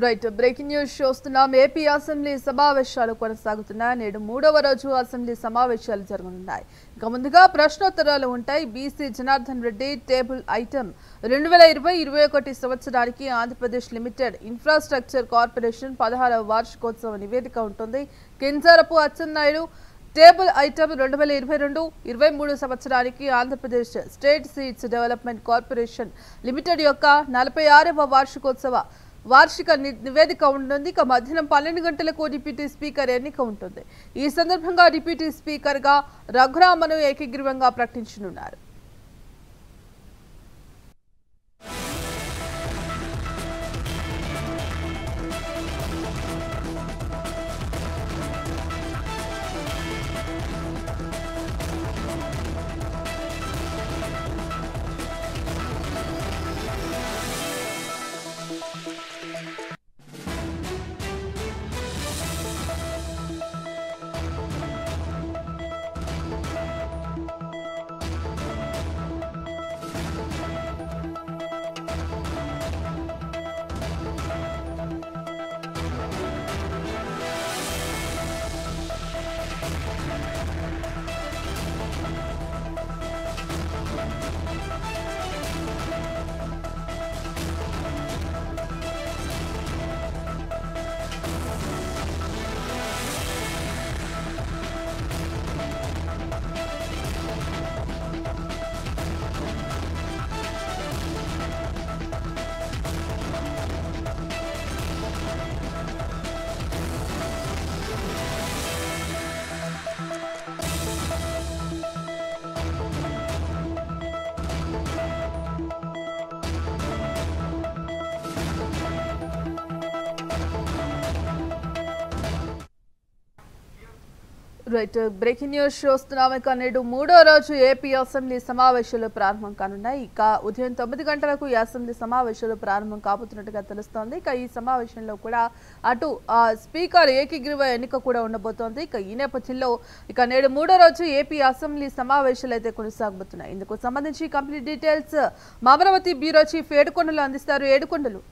right breaking news చూస్తున్నాం AP assembly సమావేశాలు కొనసాగుతున్నాయి నేడు మూడవ రోజు అసెంబ్లీ సమావేశాలు జరగనున్నాయి ఇక ముందుగా ప్రశ్నోత్తరాలు ఉంటాయి B C Janardhan Reddy table item రెండు వేల ఇరవై ఇరవై ఒకటి సంవత్సరానికి ఆంధ్రప్రదేశ్ లిమిటెడ్ ఇన్ఫ్రాస్ట్రక్చర్ కార్పొరేషన్ పదహారవ వార్షికోత్సవ నివేదిక ఉంటుంది కింజరపు అచ్చెన్నాయుడు టేబుల్ ఐటమ్ రెండు వేల ఇరవై రెండు ఇరవై మూడు సంవత్సరానికి Andhra Pradesh state seeds development corporation limited యొక్క నలభై ఆరవ వార్షికోత్సవ వార్షిక ని- నివేదిక ఉంటుంది ఇక మధ్యాహ్నం పన్నెండు గంటలకు డిప్యూటీ స్పీకర్ ఎన్నిక ఉంటుంది ఈ సందర్భంగా డిప్యూటీ స్పీకర్గా రఘురామను ఏకగ్రీవంగా ప్రకటించనున్నారు రైట్ బ్రేకింగ్ న్యూస్ చూస్తున్నాం ఇక నేడు మూడో రోజు ఏపీ అసెంబ్లీ సమావేశాలు ప్రారంభం కానున్నాయి ఇక ఉదయం తొమ్మిది గంటలకు ఈ అసెంబ్లీ సమావేశాలు ప్రారంభం కాబోతున్నట్టుగా తెలుస్తోంది ఇక ఈ సమావేశంలో కూడా అటు ఆ, స్పీకర్ ఏకగ్రీవ ఎన్నిక కూడా ఉండబోతోంది ఇక ఈ నేపథ్యంలో ఇక నేడు మూడో రోజు ఏపీ అసెంబ్లీ సమావేశాలు అయితే కొనసాగబోతున్నాయి ఇందుకు సంబంధించి కంప్లీట్ డీటెయిల్స్ మా అమరావతి బ్యూరో చీఫ్ ఏడుకొండలు అందిస్తారు ఏడుకొండలు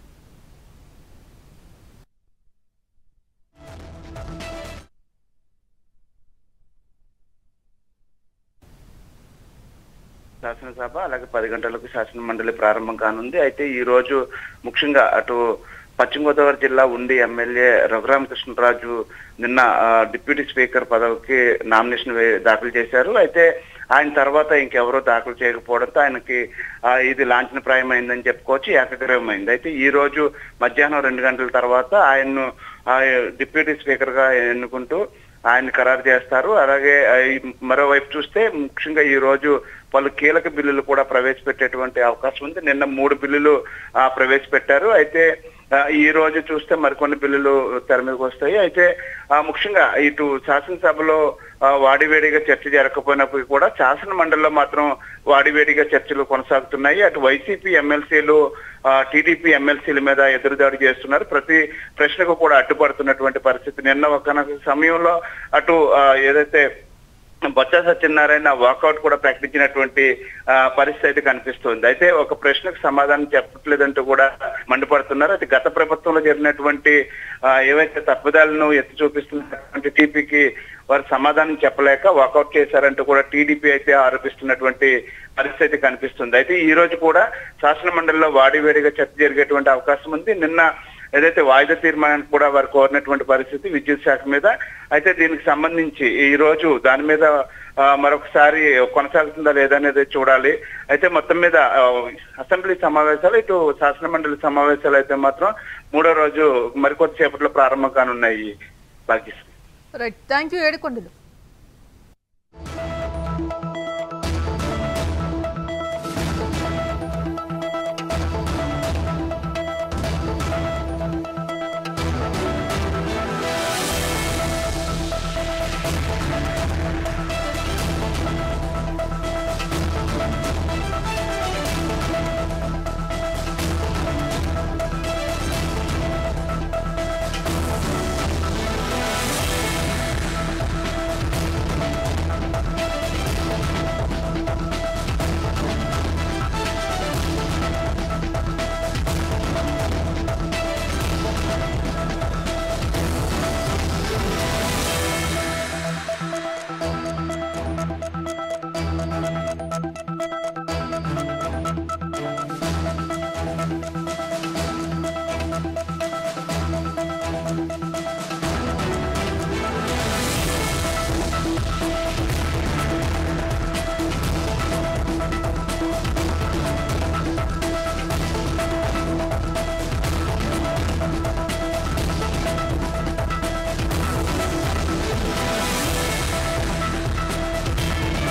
శాసనసభ అలాగే పది గంటలకు శాసన మండలి ప్రారంభం కానుంది అయితే ఈ రోజు ముఖ్యంగా అటు పశ్చిమ గోదావరి జిల్లా ఉండి ఎమ్మెల్యే రఘురామకృష్ణరాజు నిన్న ఆ, డిప్యూటీ స్పీకర్ పదవికి నామినేషన్ వే- దాఖలు చేశారు అయితే ఆయన తర్వాత ఇంకెవరూ దాఖలు చేయకపోవడంతో ఆయనకి ఆ, ఇది లాంఛనప్రాయమైందని చెప్పుకోవచ్చు ఏకగ్రీవమైంది అయితే ఈ రోజు మధ్యాహ్నం రెండు గంటల తర్వాత ఆయన్ను ఆ, డిప్యూటీ స్పీకర్ గా ఎన్నుకుంటూ ఆయన ఖరారు చేస్తారు అలాగే ఆ, ఈ మరోవైపు చూస్తే ముఖ్యంగా ఈ రోజు పలు కీలక బిల్లులు కూడా ప్రవేశపెట్టేటువంటి అవకాశం ఉంది నిన్న మూడు బిల్లులు ఆ, ప్రవేశపెట్టారు అయితే ఆ, ఈ రోజు చూస్తే మరికొన్ని బిల్లులు తెర మీదకి వస్తాయి అయితే ఆ, ముఖ్యంగా ఇటు శాసనసభలో ఆ, వాడివేడిగా చర్చ జరగకపోయినప్పటికీ కూడా శాసన మండలిలో మాత్రం వాడివేడిగా చర్చలు కొనసాగుతున్నాయి అటు వైసీపీ ఎమ్మెల్సీలు టీడీపీ ఎమ్మెల్సీల మీద ఎదురుదాడి చేస్తున్నారు ప్రతి ప్రశ్నకు కూడా అడ్డుపడుతున్నటువంటి పరిస్థితి నిన్న ఒక సమయంలో అటు ఆ, ఏదైతే బొత్స సత్యనారాయణ వాకౌట్ కూడా ప్రకటించినటువంటి ఆ, పరిస్థితి అయితే కనిపిస్తుంది అయితే ఒక ప్రశ్నకు సమాధానం చెప్పట్లేదంటూ కూడా మండిపడుతున్నారు అది గత ప్రభుత్వంలో జరిగినటువంటి ఆ, ఏవైతే తప్పిదాలను ఎత్తి చూపిస్తున్నటువంటి టీపీకి వారు సమాధానం చెప్పలేక వాకౌట్ చేశారంటూ కూడా టీడీపీ అయితే ఆరోపిస్తున్నటువంటి పరిస్థితి కనిపిస్తుంది అయితే ఈ రోజు కూడా శాసన మండలిలో వాడివేడిగా చర్చ జరిగేటువంటి అవకాశం ఉంది నిన్న ఏదైతే వాయిదా తీర్మానానికి కూడా వారు కోరినటువంటి పరిస్థితి విద్యుత్ శాఖ మీద అయితే దీనికి సంబంధించి ఈ రోజు దాని మీద ఆ, మరొకసారి కొనసాగుతుందా లేదా అనేది చూడాలి అయితే మొత్తం మీద ఆ, అసెంబ్లీ సమావేశాలు ఇటు శాసన మండలి సమావేశాలు అయితే మాత్రం మూడో రోజు మరికొద్ది సేపట్లో ప్రారంభం కానున్నాయి Bhagyashree right thank you Yedukondalu